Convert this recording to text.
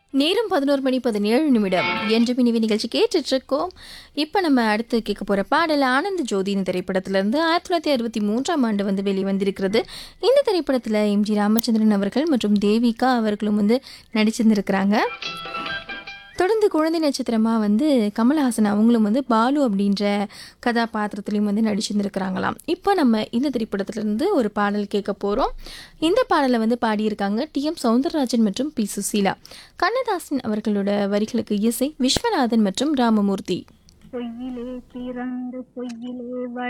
நேரம் பதினோரு மணி பதினேழு நிமிடம் என்று மினிவி நிகழ்ச்சி கேட்டுட்டு இருக்கோம் இப்போ நம்ம அடுத்து கேட்க போகிற பாடல் ஆனந்த் ஜோதியின் திரைப்படத்திலிருந்து ஆயிரத்தி தொள்ளாயிரத்தி அறுபத்தி மூன்றாம் ஆண்டு வந்து வெளிவந்திருக்கிறது இந்த திரைப்படத்தில் எம்ஜி ராமச்சந்திரன் அவர்கள் மற்றும் தேவிகா அவர்களும் வந்து நடிச்சிருந்திருக்கிறாங்க தொடர்ந்து குழந்தை நட்சத்திரமாக வந்து கமல்ஹாசன் அவங்களும் வந்து பாலு அப்படின்ற கதாபாத்திரத்துலையும் வந்து நடிச்சிருந்துருக்கிறாங்களாம் இப்போ நம்ம இந்த திரைப்படத்திலிருந்து ஒரு பாடல் கேட்க போகிறோம் இந்த பாடலை வந்து பாடியிருக்காங்க டி எம் சவுந்தரராஜன் மற்றும் பி சுசீலா கண்ணதாசன் அவர்களோட வரிகளுக்கு இசை விஸ்வநாதன் மற்றும் ராமமூர்த்தி பொய்யிலே பிறந்து பொய்யிலே